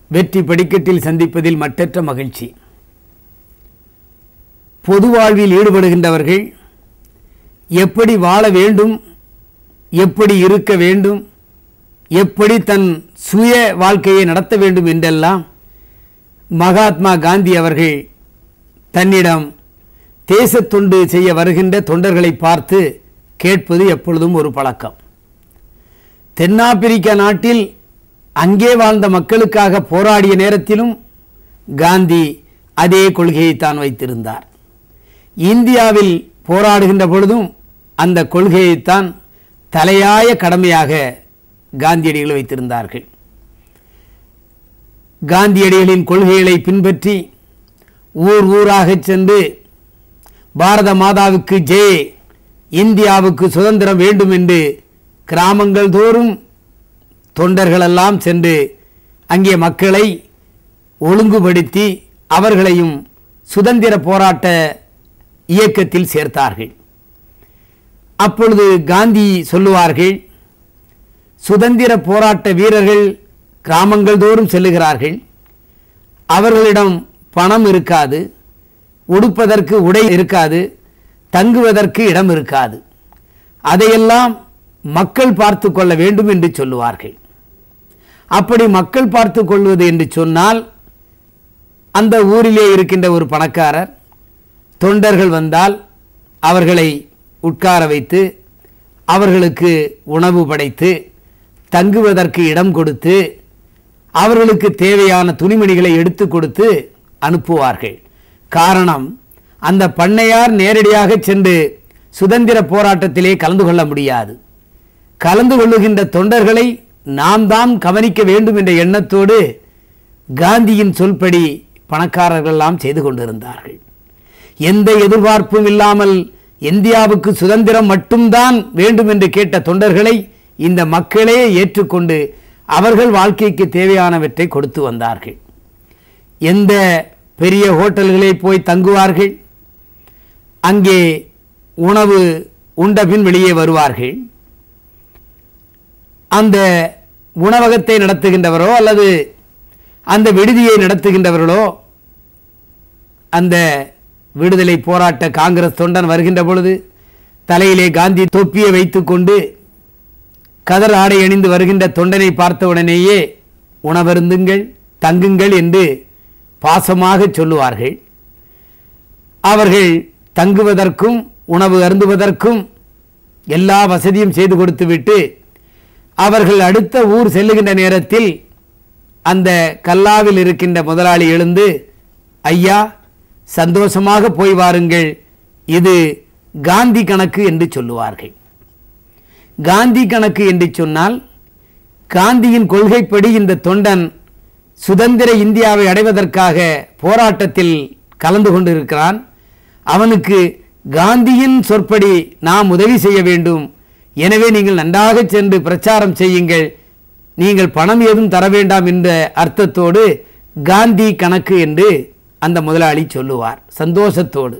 வெற்றி படிக்கட்டில் சந்திப்பதில் மட்டற்ற மகிழ்ச்சி பொது வாழ்வில் ஈடுபடுகின்றவர்கள் எப்படி வாழ வேண்டும் எப்படி இருக்க வேண்டும் எப்படி தன் சுய வாழ்க்கையை நடத்த வேண்டும் என்றெல்லாம் மகாத்மா காந்தி அவர்கள் தன்னிடம் தேசத் தொண்டு செய்ய வருகின்ற தொண்டர்களை பார்த்து கேட்பது எப்பொழுதும் ஒரு பழக்கம் தென்னாப்பிரிக்க நாட்டில் அங்கே வாழ்ந்த மக்களுக்காக போராடிய நேரத்திலும் காந்தி அதே கொள்கையை தான் வைத்திருந்தார் இந்தியாவில் போராடுகின்ற பொழுதும் அந்த கொள்கையைத்தான் தலையாய கடமையாக காந்தியடிகள் வைத்திருந்தார்கள் காந்தியடிகளின் கொள்கைகளை பின்பற்றி ஊர் ஊராகச் சென்று பாரத மாதாவுக்கு ஜெய் இந்தியாவுக்கு சுதந்திரம் வேண்டும் என்று கிராமங்கள் தோறும் தொண்டர்களெல்லாம் சென்று அங்கே மக்களை ஒழுங்குபடுத்தி அவர்களையும் சுதந்திர போராட்ட இயக்கத்தில் சேர்த்தார்கள் அப்பொழுது காந்தி சொல்லுவார்கள் சுதந்திர போராட்ட வீரர்கள் கிராமங்கள் தோறும் செல்லுகிறார்கள் அவர்களிடம் பணம் இருக்காது உடுப்பதற்கு உடை இருக்காது தங்குவதற்கு இடம் இருக்காது அதையெல்லாம் மக்கள் பார்த்து கொள்ள வேண்டும் என்று சொல்லுவார்கள் அப்படி மக்கள் பார்த்து கொள்வது என்று சொன்னால் அந்த ஊரிலே இருக்கின்ற ஒரு பணக்காரர் தொண்டர்கள் வந்தால் அவர்களை உட்கார வைத்து அவர்களுக்கு உணவு படைத்து தங்குவதற்கு இடம் கொடுத்து அவர்களுக்கு தேவையான துணிமணிகளை எடுத்து கொடுத்து அனுப்புவார்கள் காரணம் அந்த பண்ணையார் நேரடியாக சென்று சுதந்திர போராட்டத்திலே கலந்து கொள்ள முடியாது கலந்து கொள்ளுகின்ற தொண்டர்களை நாம் தான் கவனிக்க வேண்டும் என்ற எண்ணத்தோடு காந்தியின் சொல்படி பணக்காரர்கள் எல்லாம் செய்து கொண்டிருந்தார்கள் எந்த எதிர்பார்ப்பும் இல்லாமல் இந்தியாவுக்கு சுதந்திரம் மட்டும்தான் வேண்டும் என்று கேட்ட தொண்டர்களை இந்த மக்களே ஏற்றுக்கொண்டு அவர்கள் வாழ்க்கைக்கு தேவையானவற்றை கொடுத்து வந்தார்கள் எந்த பெரிய ஹோட்டல்களில் போய் தங்குவார்கள் அங்கே உணவு உண்டபின் வெளியே வருவார்கள் அந்த உணவகத்தை நடத்துகின்றவரோ அல்லது அந்த விடுதியை நடத்துகின்றவர்களோ அந்த விடுதலை போராட்ட காங்கிரஸ் தொண்டன் வருகின்ற பொழுது தலையிலே காந்தி தொப்பியை வைத்துக்கொண்டு கதர் ஆடை அணிந்து வருகின்ற தொண்டனை பார்த்தவுடனேயே உணவருந்துங்கள் தங்குங்கள் என்று பாசமாக சொல்லுவார்கள் அவர்கள் தங்குவதற்கும் உணவு அருந்துவதற்கும் எல்லா வசதியும் செய்து கொடுத்துவிட்டு அவர்கள் அடுத்த ஊர் செல்லுகின்ற நேரத்தில் அந்த கல்லாவில் இருக்கின்ற முதலாளி எழுந்து ஐயா சந்தோஷமாக போய் வாருங்கள் இது காந்தி கணக்கு என்று சொல்லுவார்கள் காந்தி கணக்கு என்று சொன்னால் காந்தியின் கொள்கைப்படி இந்த தொண்டன் சுதந்திர இந்தியாவை அடைவதற்காக போராட்டத்தில் கலந்து கொண்டிருக்கிறான் அவனுக்கு காந்தியின் சொற்படி நாம் உதவி செய்ய வேண்டும் எனவே நீங்கள் நன்றாக சென்று பிரச்சாரம் செய்யுங்கள் நீங்கள் பணம் ஏதும் தர வேண்டாம் என்ற அர்த்தத்தோடு காந்தி கணக்கு என்று அந்த முதலாளி சொல்லுவார் சந்தோஷத்தோடு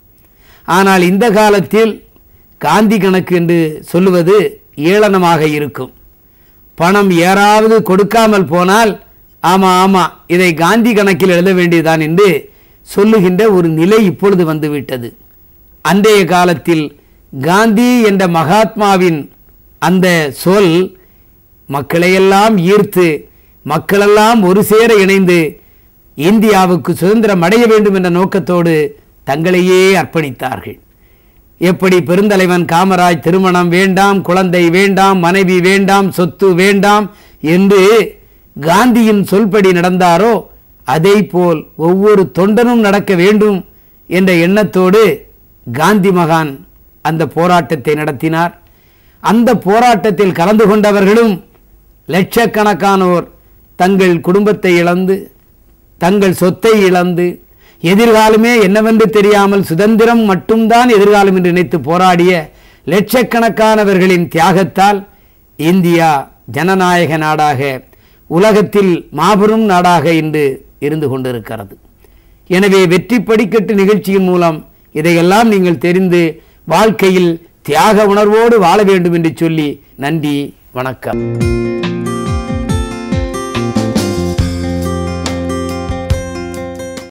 ஆனால் இந்த காலத்தில் காந்தி கணக்கு என்று சொல்லுவது ஏளனமாக இருக்கும் பணம் யாராவது கொடுக்காமல் போனால் ஆமா ஆமா இதை காந்தி கணக்கில் எழுத வேண்டியதுதான் என்று சொல்லுகின்ற ஒரு நிலை இப்பொழுது வந்துவிட்டது அன்றைய காலத்தில் காந்தி என்ற மகாத்மாவின் அந்த சொல் மக்களையெல்லாம் ஈர்த்து மக்களெல்லாம் ஒரு சேர இணைந்து இந்தியாவுக்கு சுதந்திரம் அடைய வேண்டும் என்ற நோக்கத்தோடு தங்களையே அர்ப்பணித்தார்கள் எப்படி பெருந்தலைவன் காமராஜ் திருமணம் வேண்டாம் குழந்தை வேண்டாம் மனைவி வேண்டாம் சொத்து வேண்டாம் என்று காந்தியின் சொல்படி நடந்தாரோ அதை போல் ஒவ்வொரு தொண்டனும் நடக்க வேண்டும் என்ற எண்ணத்தோடு காந்தி மகான் அந்த போராட்டத்தை நடத்தினார் அந்த போராட்டத்தில் கலந்து கொண்டவர்களும் லட்சக்கணக்கானோர் தங்கள் குடும்பத்தை இழந்து தங்கள் சொத்தை இழந்து எதிர்காலமே என்னவென்று தெரியாமல் சுதந்திரம் மட்டும்தான் எதிர்காலம் என்று நினைத்து போராடிய லட்சக்கணக்கானவர்களின் தியாகத்தால் இந்தியா ஜனநாயக நாடாக உலகத்தில் மாபெரும் நாடாக இன்று இருந்து கொண்டிருக்கிறது எனவே வெற்றி படிக்கட்டு நிகழ்ச்சியின் மூலம் இதையெல்லாம் நீங்கள் தெரிந்து வாழ்க்கையில் தியாக உணர்வோடு வாழ வேண்டும் என்று சொல்லி நன்றி வணக்கம்